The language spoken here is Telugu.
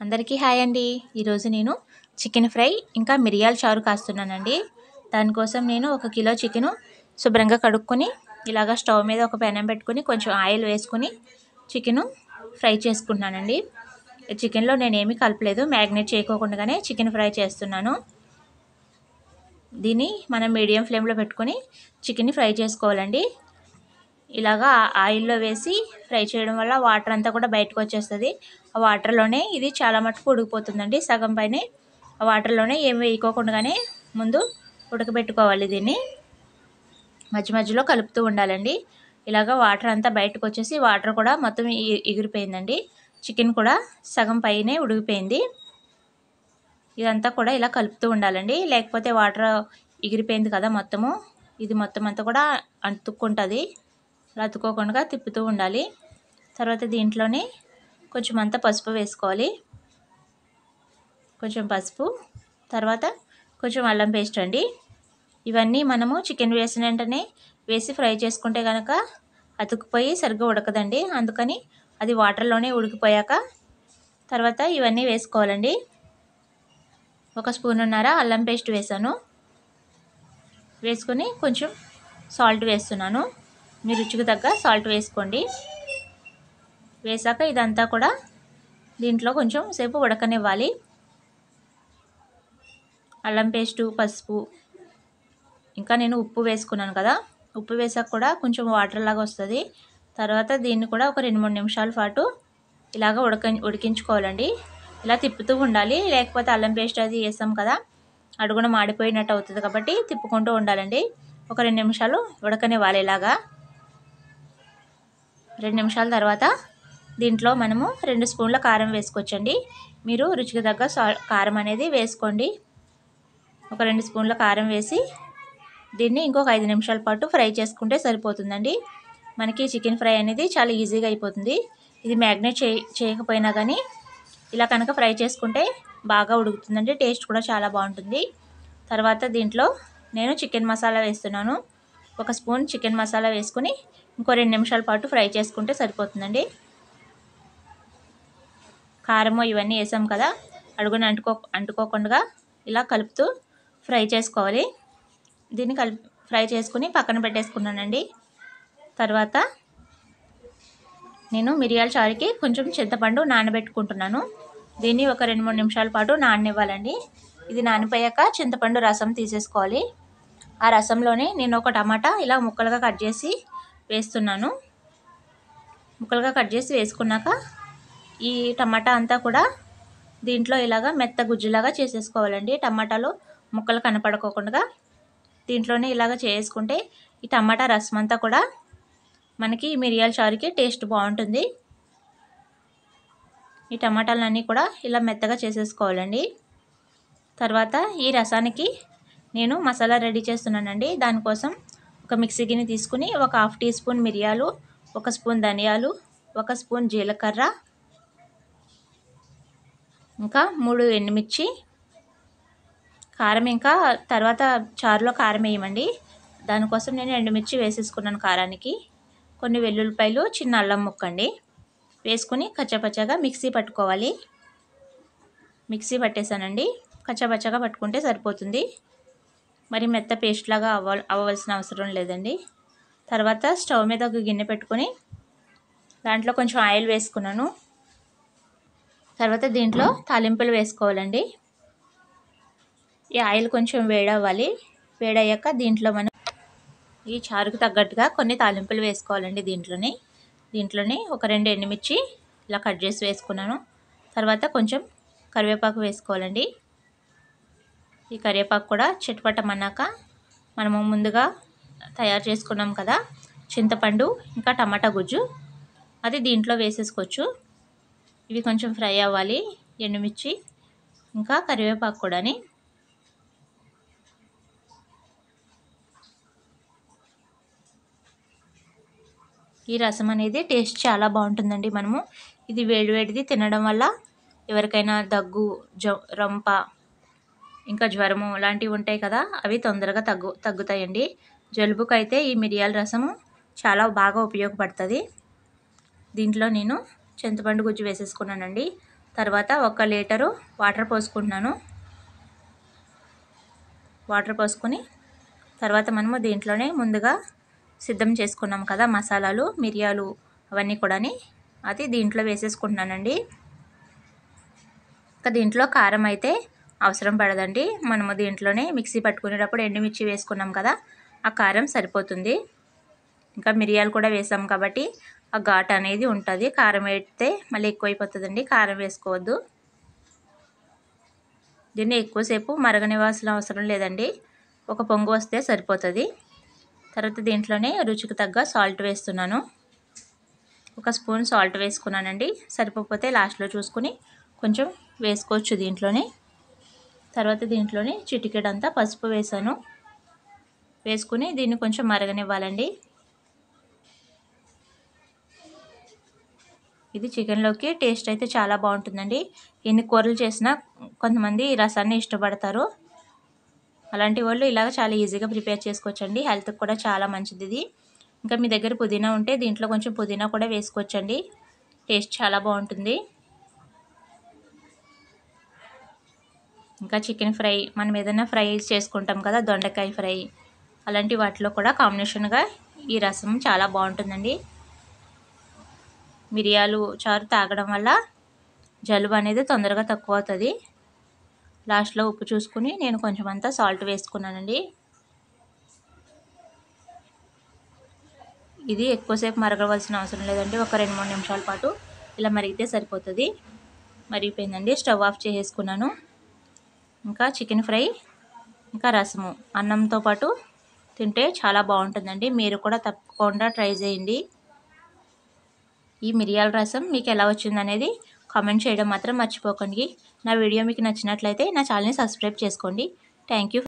అందరికీ హాయ్ అండి ఈరోజు నేను చికెన్ ఫ్రై ఇంకా మిరియాల చారు కాస్తున్నానండి దానికోసం నేను ఒక కిలో చికెను శుభ్రంగా కడుక్కొని ఇలాగ స్టవ్ మీద ఒక పెనం పెట్టుకొని కొంచెం ఆయిల్ వేసుకొని చికెను ఫ్రై చేసుకుంటున్నానండి చికెన్లో నేను ఏమీ కలపలేదు మ్యాగ్నేట్ చేయకోకుండానే చికెన్ ఫ్రై చేస్తున్నాను దీన్ని మనం మీడియం ఫ్లేమ్లో పెట్టుకొని చికెన్ని ఫ్రై చేసుకోవాలండి ఇలాగా ఆయిల్లో వేసి ఫ్రై చేయడం వల్ల వాటర్ అంతా కూడా బయటకు వచ్చేస్తుంది ఆ వాటర్లోనే ఇది చాలా మటుకు ఉడికిపోతుందండి సగం పైన ఆ వాటర్లోనే ఏం వేయకోకుండానే ముందు ఉడకబెట్టుకోవాలి దీన్ని మధ్య మధ్యలో కలుపుతూ ఉండాలండి ఇలాగ వాటర్ అంతా బయటకు వచ్చేసి వాటర్ కూడా మొత్తం ఎగిరిపోయిందండి చికెన్ కూడా సగం పైనే ఉడికిపోయింది ఇదంతా కూడా ఇలా కలుపుతూ ఉండాలండి లేకపోతే వాటర్ ఎగిరిపోయింది కదా మొత్తము ఇది మొత్తం అంతా కూడా అంటుకుంటుంది అలా అతుక్కోకుండా తిప్పుతూ ఉండాలి తర్వాత దీంట్లోనే కొంచెం అంతా పసుపు వేసుకోవాలి కొంచెం పసుపు తర్వాత కొంచెం అల్లం పేస్ట్ అండి ఇవన్నీ మనము చికెన్ వేసిన వెంటనే వేసి ఫ్రై చేసుకుంటే కనుక అతుకుపోయి సరిగ్గా ఉడకదండి అందుకని అది వాటర్లోనే ఉడికిపోయాక తర్వాత ఇవన్నీ వేసుకోవాలండి ఒక స్పూనున్నర అల్లం పేస్ట్ వేసాను వేసుకొని కొంచెం సాల్ట్ వేస్తున్నాను మీ రుచికి తగ్గ సాల్ట్ వేసుకోండి వేసాక ఇదంతా కూడా దీంట్లో కొంచెం సేపు ఉడకనివ్వాలి అల్లం పేస్టు పసుపు ఇంకా నేను ఉప్పు వేసుకున్నాను కదా ఉప్పు వేసాక కూడా కొంచెం వాటర్ లాగా వస్తుంది తర్వాత దీన్ని కూడా ఒక రెండు మూడు నిమిషాల పాటు ఇలాగ ఉడక ఉడికించుకోవాలండి ఇలా తిప్పుతూ ఉండాలి లేకపోతే అల్లం పేస్ట్ అది వేసాం కదా అడుగున మాడిపోయినట్టు అవుతుంది కాబట్టి తిప్పుకుంటూ ఉండాలండి ఒక రెండు నిమిషాలు ఉడకనివ్వాలి ఇలాగా రెండు నిమిషాల తర్వాత దీంట్లో మనము రెండు స్పూన్ల కారం వేసుకోవచ్చండి మీరు రుచికి తగ్గ సా కారం అనేది వేసుకోండి ఒక రెండు స్పూన్ల కారం వేసి దీన్ని ఇంకొక ఐదు నిమిషాల పాటు ఫ్రై చేసుకుంటే సరిపోతుందండి మనకి చికెన్ ఫ్రై అనేది చాలా ఈజీగా అయిపోతుంది ఇది మ్యాగ్నేట్ చే చేయకపోయినా కానీ ఇలా కనుక ఫ్రై చేసుకుంటే బాగా ఉడుకుతుందండి టేస్ట్ కూడా చాలా బాగుంటుంది తర్వాత దీంట్లో నేను చికెన్ మసాలా వేస్తున్నాను ఒక స్పూన్ చికెన్ మసాలా వేసుకొని ఇంకో రెండు నిమిషాల పాటు ఫ్రై చేసుకుంటే సరిపోతుందండి కారము ఇవన్నీ వేసాం కదా అడుగున అంటుకో అంటుకోకుండా ఇలా కలుపుతూ ఫ్రై చేసుకోవాలి దీన్ని కలిపి ఫ్రై చేసుకుని పక్కన పెట్టేసుకున్నానండి తర్వాత నేను మిరియాల చారుకి కొంచెం చింతపండు నానబెట్టుకుంటున్నాను దీన్ని ఒక రెండు మూడు నిమిషాల పాటు నాననివ్వాలండి ఇది నానిపోయాక చింతపండు రసం తీసేసుకోవాలి ఆ రసంలోనే నేను ఒక టమాటా ఇలా ముక్కలుగా కట్ చేసి వేస్తున్నాను ముక్కలుగా కట్ చేసి వేసుకున్నాక ఈ టమాటా అంతా కూడా దీంట్లో ఇలాగా మెత్త గుజ్జులాగా చేసేసుకోవాలండి టమాటాలో ముక్కలు కనపడకోకుండా దీంట్లోనే ఇలాగ చేసుకుంటే ఈ టమాటా రసం అంతా కూడా మనకి మిరియాల చారుకి టేస్ట్ బాగుంటుంది ఈ టమాటాలన్నీ కూడా ఇలా మెత్తగా చేసేసుకోవాలండి తర్వాత ఈ రసానికి నేను మసాలా రెడీ చేస్తున్నానండి దానికోసం ఒక మిక్సీ గిన్నె తీసుకుని ఒక హాఫ్ టీ స్పూన్ మిరియాలు ఒక స్పూన్ ధనియాలు ఒక స్పూన్ జీలకర్ర ఇంకా మూడు ఎండుమిర్చి కారం ఇంకా తర్వాత చారులో కారం వేయమండి దానికోసం నేను ఎండుమిర్చి వేసేసుకున్నాను కారానికి కొన్ని వెల్లుల్లిపాయలు చిన్న అల్లం ముక్క అండి వేసుకుని కచ్చపచ్చగా మిక్సీ పట్టుకోవాలి మిక్సీ పట్టేశానండి కచ్చపచ్చగా పట్టుకుంటే సరిపోతుంది మరి మెత్త పేస్ట్ లాగా అవ్వ అవ్వవలసిన అవసరం లేదండి తర్వాత స్టవ్ మీద ఒక గిన్నె పెట్టుకొని దాంట్లో కొంచెం ఆయిల్ వేసుకున్నాను తర్వాత దీంట్లో తాలింపులు వేసుకోవాలండి ఈ ఆయిల్ కొంచెం వేడవ్వాలి వేడయ్యాక దీంట్లో మనం ఈ చారుకు తగ్గట్టుగా కొన్ని తాలింపులు వేసుకోవాలండి దీంట్లోనే దీంట్లోనే ఒక రెండు ఎండుమిర్చి ఇలా కట్ చేసి వేసుకున్నాను తర్వాత కొంచెం కరివేపాకు వేసుకోవాలండి ఈ కరివేపాకు కూడా చిట్టుపట్టమన్నాక మనము ముందుగా తయారు చేసుకున్నాం కదా చింతపండు ఇంకా టమాటా గుజ్జు అది దీంట్లో వేసేసుకోవచ్చు ఇవి కొంచెం ఫ్రై అవ్వాలి ఎండుమిర్చి ఇంకా కరివేపాకు కూడాని ఈ రసం అనేది టేస్ట్ చాలా బాగుంటుందండి మనము ఇది వేడివేడిది తినడం వల్ల ఎవరికైనా దగ్గు జ రంప ఇంకా జ్వరము లాంటివి ఉంటాయి కదా అవి తొందరగా తగ్గు తగ్గుతాయండి జలుబుకు అయితే ఈ మిరియాల రసము చాలా బాగా ఉపయోగపడుతుంది దీంట్లో నేను చింతపండు గుజ్జు వేసేసుకున్నానండి తర్వాత ఒక లీటరు వాటర్ పోసుకుంటున్నాను వాటర్ పోసుకొని తర్వాత మనము దీంట్లోనే ముందుగా సిద్ధం చేసుకున్నాం కదా మసాలాలు మిరియాలు అవన్నీ కూడాని అది దీంట్లో వేసేసుకుంటున్నానండి ఇంకా దీంట్లో కారం అయితే అవసరం పడదండి మనము దీంట్లోనే మిక్సీ పట్టుకునేటప్పుడు ఎండుమిర్చి వేసుకున్నాం కదా ఆ కారం సరిపోతుంది ఇంకా మిరియాలు కూడా వేసాం కాబట్టి ఆ ఘాట్ అనేది ఉంటుంది కారం వేస్తే మళ్ళీ ఎక్కువైపోతుందండి కారం వేసుకోవద్దు దీన్ని ఎక్కువసేపు మరగనివ్వాల్సిన అవసరం లేదండి ఒక పొంగు వస్తే సరిపోతుంది తర్వాత దీంట్లోనే రుచికి తగ్గ సాల్ట్ వేస్తున్నాను ఒక స్పూన్ సాల్ట్ వేసుకున్నానండి సరిపోతే లాస్ట్లో చూసుకుని కొంచెం వేసుకోవచ్చు దీంట్లోనే తర్వాత దీంట్లోనే చిటికెడంతా పసుపు వేసాను వేసుకుని దీన్ని కొంచెం మరగనివ్వాలండి ఇది చికెన్లోకి టేస్ట్ అయితే చాలా బాగుంటుందండి ఎన్ని కూరలు చేసినా కొంతమంది ఈ రసాన్ని ఇష్టపడతారు అలాంటి వాళ్ళు ఇలాగ చాలా ఈజీగా ప్రిపేర్ చేసుకోవచ్చండి హెల్త్కి కూడా చాలా మంచిది ఇది ఇంకా మీ దగ్గర పుదీనా ఉంటే దీంట్లో కొంచెం పుదీనా కూడా వేసుకోవచ్చండి టేస్ట్ చాలా బాగుంటుంది ఇంకా చికెన్ ఫ్రై మనం ఏదైనా ఫ్రై చేసుకుంటాం కదా దొండకాయ ఫ్రై అలాంటి వాటిలో కూడా కాంబినేషన్గా ఈ రసం చాలా బాగుంటుందండి మిరియాలు చారు తాగడం వల్ల జలుబు అనేది తొందరగా తక్కువ అవుతుంది లాస్ట్లో ఉప్పు చూసుకుని నేను కొంచెం అంతా సాల్ట్ వేసుకున్నానండి ఇది ఎక్కువసేపు మరగవలసిన అవసరం లేదండి ఒక రెండు మూడు నిమిషాల పాటు ఇలా మరిగితే సరిపోతుంది మరిగిపోయిందండి స్టవ్ ఆఫ్ చేసేసుకున్నాను ఇంకా చికెన్ ఫ్రై ఇంకా రసము అన్నంతో పాటు తింటే చాలా బాగుంటుందండి మీరు కూడా తప్పకుండా ట్రై చేయండి ఈ మిరియాల రసం మీకు ఎలా వచ్చిందనేది కామెంట్ చేయడం మాత్రం మర్చిపోకండి నా వీడియో మీకు నచ్చినట్లయితే నా ఛానల్ని సబ్స్క్రైబ్ చేసుకోండి థ్యాంక్ యూ